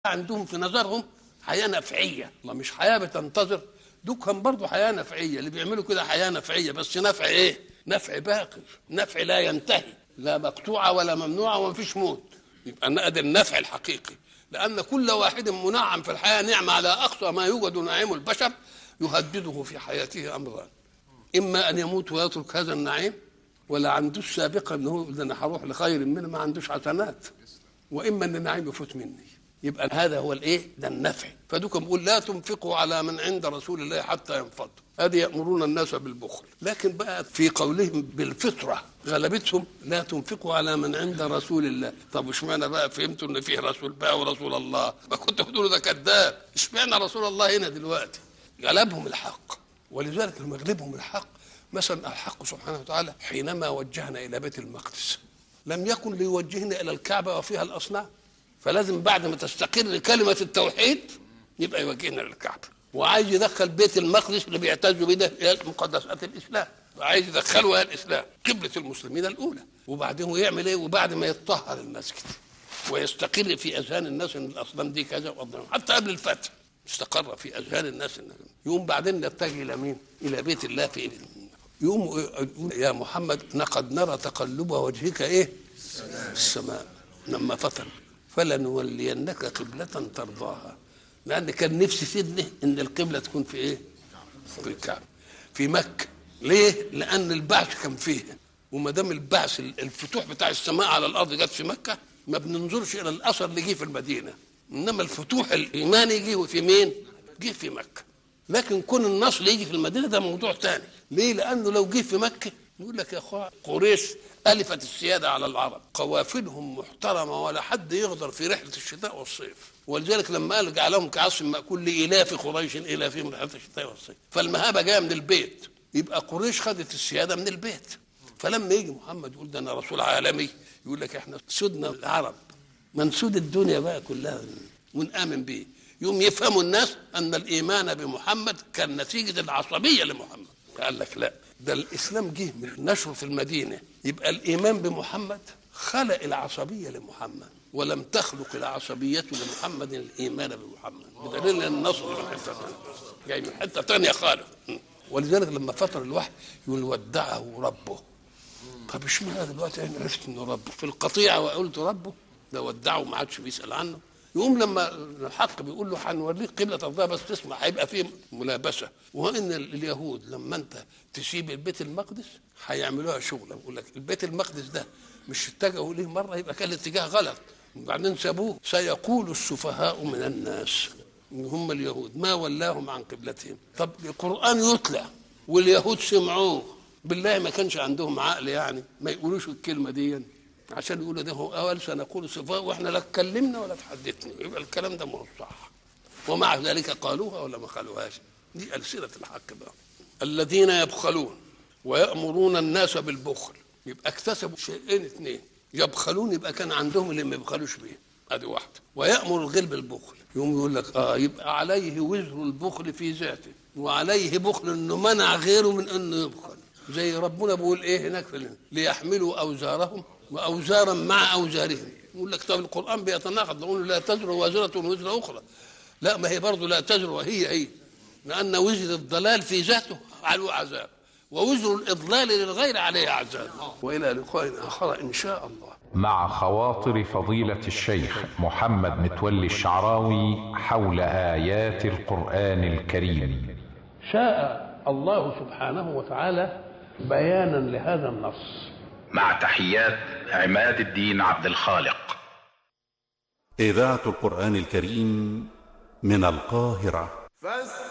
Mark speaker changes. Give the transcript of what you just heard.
Speaker 1: عندهم في نظرهم حياه نفعيه الله مش حياه بتنتظر دوكهم برضه حياه نفعيه اللي بيعملوا كده حياه نفعيه بس نفع ايه نفع باقي نفع لا ينتهي لا مقطوعه ولا ممنوعه وما فيش موت يبقى ده النفع الحقيقي لان كل واحد منعم في الحياه نعمه على اقصى ما يوجد نعيم البشر يهدده في حياته امران اما ان يموت ويترك هذا النعيم ولا عندوش سابقه ان هو ده انا هروح لخير منه ما عندوش حسنات واما ان النعيم يفوت مني يبقى هذا هو الايه ده النفع فدوكم بيقول لا تنفقوا على من عند رسول الله حتى ينفضوا هذه يامرون الناس بالبخل لكن بقى في قولهم بالفطره غلبتهم لا تنفقوا على من عند رسول الله طب اشمعنى بقى فهمتوا ان فيه رسول بقى ورسول الله ما كنت بتقولوا ده كذاب اشمعنى رسول الله هنا دلوقتي غلبهم الحق ولذلك لما يغلبهم الحق مثلا الحق سبحانه وتعالى حينما وجهنا الى بيت المقدس لم يكن ليوجهنا الى الكعبه وفيها الاصنام فلازم بعد ما تستقر كلمه التوحيد يبقى يوجهنا للكعبه وعايز يدخل بيت المقدس اللي بيعتزوا بيه ده الى مقدسات الاسلام وعايز يدخلها الاسلام قبله المسلمين الاولى وبعدين هو يعمل ايه وبعد ما يطهر المسجد ويستقر في اذهان الناس ان الاصنام دي كذا وأصنام حتى قبل الفتح استقر في اذهان الناس ان يقوم بعدين يتجه الى مين؟ الى بيت الله في يقوم يقول يا محمد لقد نرى تقلب وجهك ايه؟ السماء لما فطر فلنولينك قبلة ترضاها لأن كان نفسي سيدنا إن القبلة تكون في إيه؟ في الكعبة في مكة ليه؟ لأن البعث كان فيها وما دام البعث الفتوح بتاع السماء على الأرض جت في مكة ما بننظرش إلى الأثر اللي جه في المدينة إنما الفتوح الإيماني جه في مين؟ جه في مكة لكن كون النصر يجي في المدينة ده موضوع تاني ليه؟ لأنه لو جه في مكة يقول لك يا أخوة قريش ألفت السيادة على العرب قوافلهم محترمة ولا حد يغدر في رحلة الشتاء والصيف ولذلك لما قال جعلهم كعصف مأكول لإلاف قريش إلافهم رحلة الشتاء والصيف فالمهابة جاية من البيت يبقى قريش خدت السيادة من البيت فلما يجي محمد يقول ده أنا رسول عالمي يقول لك إحنا سودنا العرب منسود الدنيا بقى كلها ونآمن به يوم يفهموا الناس أن الإيمان بمحمد كان نتيجة العصبية لمحمد قال لك لا ده الإسلام جه من نشره في المدينة يبقى الإيمان بمحمد خلق العصبية لمحمد ولم تخلق العصبية لمحمد الإيمان بمحمد بدليل أن النصر من حتة ثانية جاي من حتة ثانية خالص ولذلك لما فتر الوحي يقول ودعه ربه طب اشمعنى دلوقتي انا عرفت انه ربه في القطيعه وقلت ربه ده ودعه ما عادش بيسال عنه يقوم لما الحق بيقول له هنوريك قبله ترضاها بس تسمع هيبقى فيه ملابسه وان اليهود لما انت تسيب البيت المقدس هيعملوها شغله يقول لك البيت المقدس ده مش اتجهوا ليه مره يبقى كان الاتجاه غلط وبعدين سابوه سيقول السفهاء من الناس ان هم اليهود ما ولاهم عن قبلتهم طب القران يتلى واليهود سمعوه بالله ما كانش عندهم عقل يعني ما يقولوش الكلمه دي عشان يقولوا ده هو اول سنقول سفهاء واحنا لا اتكلمنا ولا تحدثنا يبقى الكلام ده مش صح ومع ذلك قالوها ولا ما قالوهاش دي ألسنة الحق بقى الذين يبخلون ويأمرون الناس بالبخل يبقى اكتسبوا شيئين اثنين يبخلون يبقى كان عندهم اللي ما يبخلوش بيه ادي واحده ويأمر الغير بالبخل يقوم يقول لك اه يبقى عليه وزر البخل في ذاته وعليه بخل انه منع غيره من انه يبخل زي ربنا بيقول ايه هناك في ليحملوا اوزارهم واوزارا مع اوزارهم يقول لك طب القران بيتناقض نقول لا تزر وازره وزر اخرى لا ما هي برضه لا تزر وهي هي لان وزر الضلال في ذاته عليه عذاب ووزر الاضلال للغير عليه عذاب والى لقاء اخر ان شاء الله
Speaker 2: مع خواطر فضيلة الشيخ محمد متولي الشعراوي حول آيات القرآن الكريم
Speaker 1: شاء الله سبحانه وتعالى بيانا لهذا النص
Speaker 3: مع تحيات عماد الدين عبد الخالق
Speaker 4: إذاعة القرآن الكريم من القاهرة
Speaker 5: فاستمعوا